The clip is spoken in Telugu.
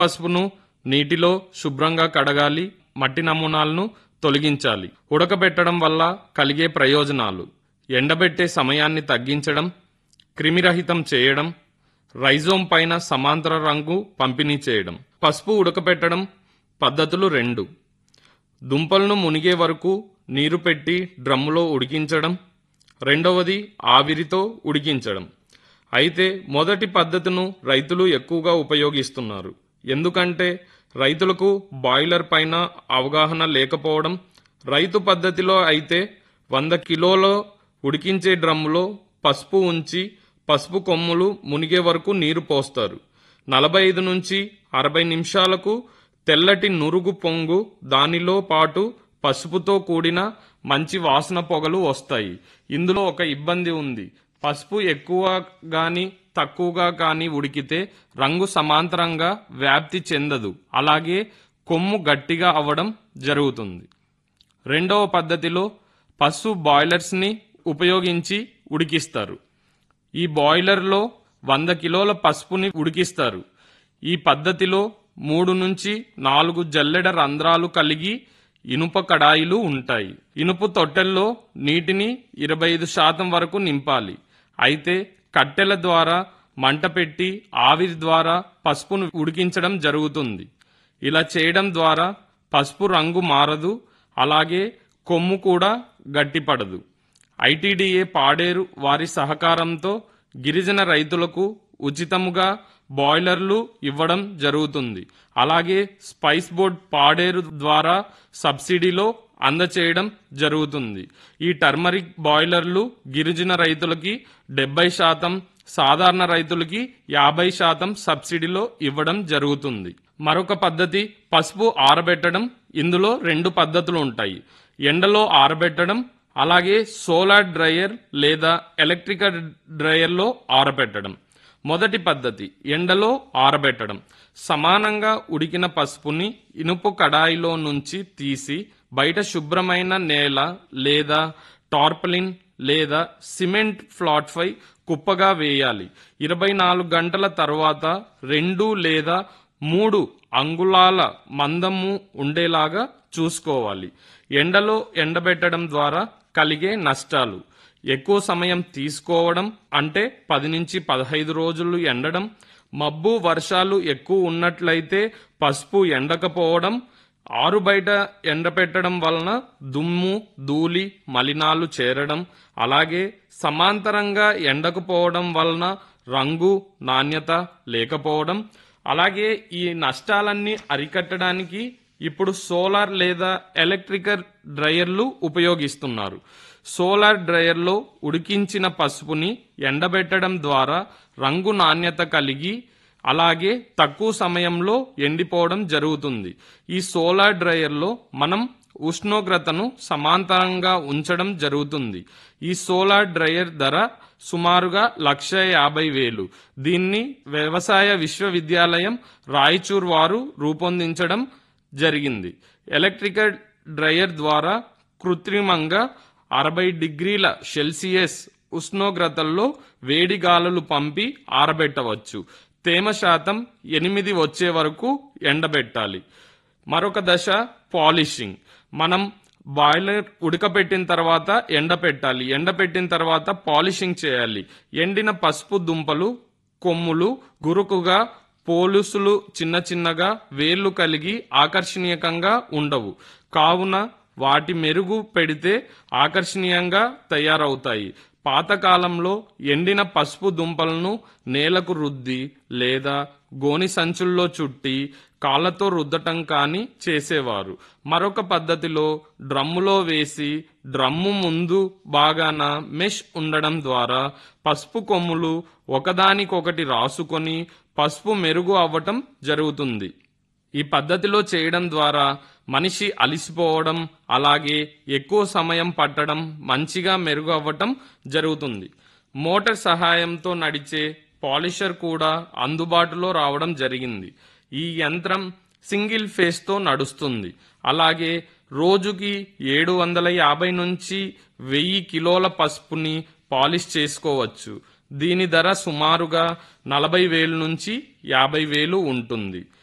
పసుపును నీటిలో శుభ్రంగా కడగాలి మట్టి నమూనాలను తొలగించాలి ఉడకబెట్టడం వల్ల కలిగే ప్రయోజనాలు ఎండబెట్టే సమయాన్ని తగ్గించడం క్రిమిరహితం చేయడం రైజోమ్ పైన సమాంతర రంగు పంపిణీ చేయడం పసుపు ఉడకపెట్టడం పద్ధతులు రెండు దుంపలను మునిగే వరకు నీరు పెట్టి డ్రమ్ములో ఉడికించడం రెండవది ఆవిరితో ఉడికించడం అయితే మొదటి పద్ధతిను రైతులు ఎక్కువగా ఉపయోగిస్తున్నారు ఎందుకంటే రైతులకు బాయిలర్ పైన అవగాహన లేకపోవడం రైతు పద్ధతిలో అయితే వంద కిలోల ఉడికించే డ్రమ్ములో పసుపు ఉంచి పసుపు కొమ్ములు మునిగే వరకు నీరు పోస్తారు నలభై ఐదు నుంచి అరవై నిమిషాలకు తెల్లటి నురుగు పొంగు దానిలో పాటు పసుపుతో కూడిన మంచి వాసన పొగలు వస్తాయి ఇందులో ఒక ఇబ్బంది ఉంది పసుపు ఎక్కువ గాని తక్కువగా కానీ ఉడికితే రంగు సమాంతరంగా వ్యాప్తి చెందదు అలాగే కొమ్ము గట్టిగా అవ్వడం జరుగుతుంది రెండవ పద్ధతిలో పసుపు బాయిలర్స్ని ఉపయోగించి ఉడికిస్తారు ఈ బాయిలర్లో వంద కిలోల పసుపుని ఉడికిస్తారు ఈ పద్ధతిలో మూడు నుంచి నాలుగు జల్లెడ రంధ్రాలు కలిగి ఇనుప కడాయిలు ఉంటాయి ఇనుపు తొట్టెల్లో నీటిని ఇరవై ఐదు శాతం వరకు నింపాలి అయితే కట్టెల ద్వారా మంట పెట్టి ఆవిరి ద్వారా పసుపును ఉడికించడం జరుగుతుంది ఇలా చేయడం ద్వారా పసుపు రంగు మారదు అలాగే కొమ్ము కూడా గట్టిపడదు ఐటీడీఏ పాడేరు వారి సహకారంతో గిరిజన రైతులకు ఉచితముగా బాయిలర్లు ఇవ్వడం జరుగుతుంది అలాగే స్పైస్ బోర్డ్ పాడేరు ద్వారా సబ్సిడీలో అందచేయడం జరుగుతుంది ఈ టర్మరిక్ బాయిలర్లు గిరిజన రైతులకి డెబ్బై శాతం సాధారణ రైతులకి యాభై శాతం సబ్సిడీలో ఇవ్వడం జరుగుతుంది మరొక పద్ధతి పసుపు ఆరబెట్టడం ఇందులో రెండు పద్ధతులు ఉంటాయి ఎండలో ఆరబెట్టడం అలాగే సోలార్ డ్రయర్ లేదా ఎలక్ట్రికల్ డ్రయర్లో ఆరబెట్టడం మొదటి పద్ధతి ఎండలో ఆరబెట్టడం సమానంగా ఉడికిన పసుపుని ఇనుపు కడాయిలో నుంచి తీసి బయట శుభ్రమైన నేల లేదా టార్పలిన్ లేదా సిమెంట్ ఫ్లాట్పై కుప్పగా వేయాలి ఇరవై నాలుగు గంటల తర్వాత రెండు లేదా మూడు అంగుళాల మందము ఉండేలాగా చూసుకోవాలి ఎండలో ఎండబెట్టడం ద్వారా కలిగే నష్టాలు ఎక్కువ సమయం తీసుకోవడం అంటే పది నుంచి పదహైదు రోజులు ఎండడం మబ్బు వర్షాలు ఎక్కువ ఉన్నట్లయితే పసుపు ఎండకపోవడం ఆరు బయట ఎండపెట్టడం వలన దుమ్ము ధూళి మలినాలు చేరడం అలాగే సమాంతరంగా ఎండకపోవడం వలన రంగు నాణ్యత లేకపోవడం అలాగే ఈ నష్టాలన్నీ అరికట్టడానికి ఇప్పుడు సోలార్ లేదా ఎలక్ట్రికల్ డ్రయర్లు ఉపయోగిస్తున్నారు సోలార్ డ్రయర్లో ఉడికించిన పసుపుని ఎండబెట్టడం ద్వారా రంగు నాణ్యత కలిగి అలాగే తక్కువ సమయంలో ఎండిపోవడం జరుగుతుంది ఈ సోలార్ డ్రయర్లో మనం ఉష్ణోగ్రతను సమాంతరంగా ఉంచడం జరుగుతుంది ఈ సోలార్ డ్రయర్ ధర సుమారుగా లక్ష యాభై వేలు దీన్ని వ్యవసాయ విశ్వవిద్యాలయం రాయచూర్ వారు రూపొందించడం జరిగింది ఎలక్ట్రికల్ డ్రయర్ ద్వారా కృత్రిమంగా అరవై డిగ్రీల సెల్సియస్ ఉష్ణోగ్రతల్లో వేడి గాలులు పంపి ఆరబెట్టవచ్చు తేమ శాతం ఎనిమిది వచ్చే వరకు ఎండబెట్టాలి మరొక దశ పాలిషింగ్ మనం బాయిలర్ ఉడకపెట్టిన తర్వాత ఎండపెట్టాలి ఎండపెట్టిన తర్వాత పాలిషింగ్ చేయాలి ఎండిన పసుపు దుంపలు కొమ్ములు గురుకుగా పోలుసులు చిన్న చిన్నగా వేర్లు కలిగి ఆకర్షణీయకంగా ఉండవు కావున వాటి మెరుగు పెడితే ఆకర్షణీయంగా తయారవుతాయి పాతకాలంలో ఎండిన పసుపు దుంపలను నేలకు రుద్ది లేదా గోని సంచుల్లో చుట్టి కాళ్ళతో రుద్దటం కానీ చేసేవారు మరొక పద్ధతిలో డ్రమ్ములో వేసి డ్రమ్ము ముందు బాగాన మెష్ ఉండడం ద్వారా పసుపు కొమ్ములు ఒకదానికొకటి రాసుకొని పసుపు మెరుగు అవ్వటం జరుగుతుంది ఈ పద్ధతిలో చేయడం ద్వారా మనిషి అలిసిపోవడం అలాగే ఎక్కువ సమయం పట్టడం మంచిగా మెరుగు అవ్వటం జరుగుతుంది మోటార్ సహాయంతో నడిచే పాలిషర్ కూడా అందుబాటులో రావడం జరిగింది ఈ యంత్రం సింగిల్ ఫేస్తో నడుస్తుంది అలాగే రోజుకి ఏడు వందల యాభై నుంచి వెయ్యి కిలోల పసుపుని పాలిష్ చేసుకోవచ్చు దీని ధర సుమారుగా నలభై వేలు నుంచి యాభై వేలు ఉంటుంది